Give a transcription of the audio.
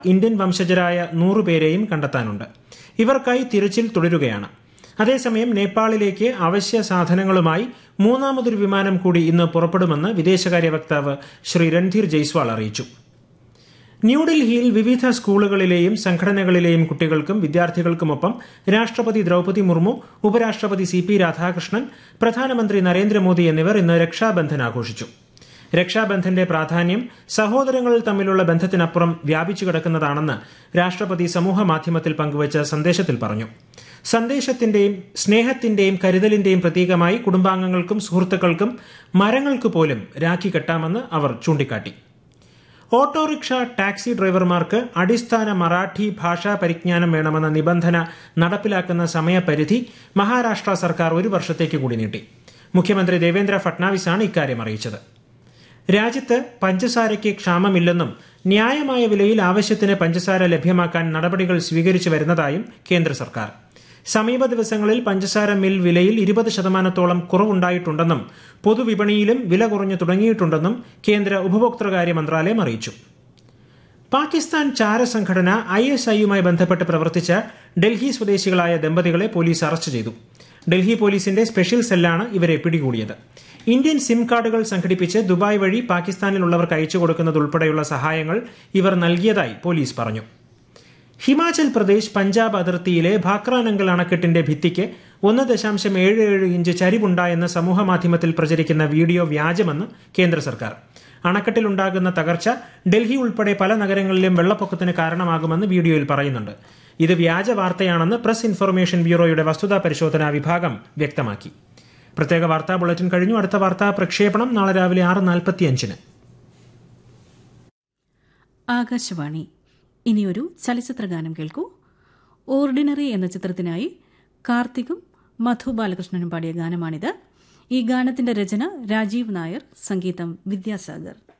Indian വംശജരായ നൂറുപേരെയും കണ്ടെത്താനുണ്ട് ഇവർക്കായി തിരച്ചിൽ തുടരുകയാണ് അതേസമയം നേപ്പാളിലേക്ക് അവശ്യ സാധനങ്ങളുമായി മൂന്നാമതൊരു വിമാനം കൂടി ഇന്ന് പുറപ്പെടുമെന്ന് വിദേശകാര്യ വക്താവ് ശ്രീ രൺധീർ ജയ്സ്വാൾ അറിയിച്ചു ന്യൂഡൽഹിയിൽ വിവിധ സ്കൂളുകളിലെയും സംഘടനകളിലെയും കുട്ടികൾക്കും വിദ്യാർത്ഥികൾക്കുമൊപ്പം രാഷ്ട്രപതി ദ്രൌപതി മുർമു ഉപരാഷ്ട്രപതി സി പി രാധാകൃഷ്ണൻ പ്രധാനമന്ത്രി നരേന്ദ്രമോദി എന്നിവർ ഇന്ന് രക്ഷാബന്ധൻ ആഘോഷിച്ചു രക്ഷാബന്ധന്റെ പ്രാധാന്യം സഹോദരങ്ങൾ തമ്മിലുള്ള ബന്ധത്തിനപ്പുറം വ്യാപിച്ചു കിടക്കുന്നതാണെന്ന് രാഷ്ട്രപതി സമൂഹ മാധ്യമത്തിൽ പങ്കുവച്ച സന്ദേശത്തിൽ പറഞ്ഞു സന്ദേശത്തിന്റെയും സ്നേഹത്തിന്റെയും കരുതലിന്റെയും പ്രതീകമായി കുടുംബാംഗങ്ങൾക്കും സുഹൃത്തുക്കൾക്കും മരങ്ങൾക്ക് പോലും രാഖി കെട്ടാമെന്ന് അവർ ചൂണ്ടിക്കാട്ടി ഓട്ടോറിക്ഷ ടാക്സി ഡ്രൈവർമാർക്ക് അടിസ്ഥാന മറാഠി ഭാഷാ പരിജ്ഞാനം വേണമെന്ന നിബന്ധന നടപ്പിലാക്കുന്ന സമയപരിധി മഹാരാഷ്ട്ര സർക്കാർ ഒരു വർഷത്തേക്ക് കൂടി നീട്ടി മുഖ്യമന്ത്രി ദേവേന്ദ്ര ഫട്നാവിസാണ് ഇക്കാര്യം അറിയിച്ചത് രാജ്യത്ത് പഞ്ചസാരയ്ക്ക് ക്ഷാമമില്ലെന്നും ന്യായമായ വിലയിൽ ആവശ്യത്തിന് പഞ്ചസാര ലഭ്യമാക്കാൻ നടപടികൾ സ്വീകരിച്ചു വരുന്നതായും കേന്ദ്ര സർക്കാർ സമീപ ദിവസങ്ങളിൽ പഞ്ചസാര മിൽ വിലയിൽ ഇരുപത് ശതമാനത്തോളം കുറവുണ്ടായിട്ടുണ്ടെന്നും പൊതുവിപണിയിലും വില കുറഞ്ഞു തുടങ്ങിയിട്ടുണ്ടെന്നും കേന്ദ്ര ഉപഭോക്തൃകാര്യ മന്ത്രാലയം അറിയിച്ചു പാകിസ്ഥാൻ ചാരസംഘടന ഐ എസ് ഐയുമായി ബന്ധപ്പെട്ട് പ്രവർത്തിച്ച ഡൽഹി സ്വദേശികളായ ദമ്പതികളെ പോലീസ് അറസ്റ്റ് ചെയ്തു ഡൽഹി പോലീസിന്റെ സ്പെഷ്യൽ സെല്ലാണ് ഇവരെ പിടികൂടിയത് ഇന്ത്യൻ സിം കാർഡുകൾ സംഘടിപ്പിച്ച് ദുബായ് വഴി പാകിസ്ഥാനിലുള്ളവർക്ക് അയച്ചു കൊടുക്കുന്നതുൾപ്പെടെയുള്ള സഹായങ്ങൾ ഇവർ നൽകിയതായി പോലീസ് പറഞ്ഞു ഹിമാചൽ പ്രദേശ് പഞ്ചാബ് അതിർത്തിയിലെ ഭാക്രാനങ്കൽ അണക്കെട്ടിന്റെ ഭിത്തിക്ക് ഒന്ന് ദശാംശം ഏഴ് ഏഴ് ഇഞ്ച് ചരിവുണ്ടായെന്ന് സമൂഹമാധ്യമത്തിൽ പ്രചരിക്കുന്ന വീഡിയോ വ്യാജമെന്ന് കേന്ദ്ര സർക്കാർ അണക്കെട്ടിലുണ്ടാകുന്ന തകർച്ച ഡൽഹി ഉൾപ്പെടെ പല നഗരങ്ങളിലും വെള്ളപ്പൊക്കത്തിന് കാരണമാകുമെന്ന് വീഡിയോയിൽ പറയുന്നുണ്ട് ഇത് വ്യാജ വാർത്തയാണെന്ന് പ്രസ് ഇൻഫർമേഷൻ ബ്യൂറോയുടെ വസ്തുതാ പരിശോധനാ വിഭാഗം വ്യക്തമാക്കി പ്രത്യേക വാർത്താ ബുള്ളറ്റിൻ കഴിഞ്ഞു അടുത്ത വാർത്താ പ്രക്ഷേപണം നാളെ രാവിലെ ആറ് നാൽപ്പത്തിയഞ്ചിന് ആകാശവാണി ഇനിയൊരു ചലച്ചിത്ര ഗാനം കേൾക്കൂ ഓർഡിനറി എന്ന ചിത്രത്തിനായി കാർത്തികും മധു ബാലകൃഷ്ണനും പാടിയ ഗാനമാണിത് ഈ ഗാനത്തിന്റെ രചന രാജീവ് നായർ സംഗീതം വിദ്യാസാഗർ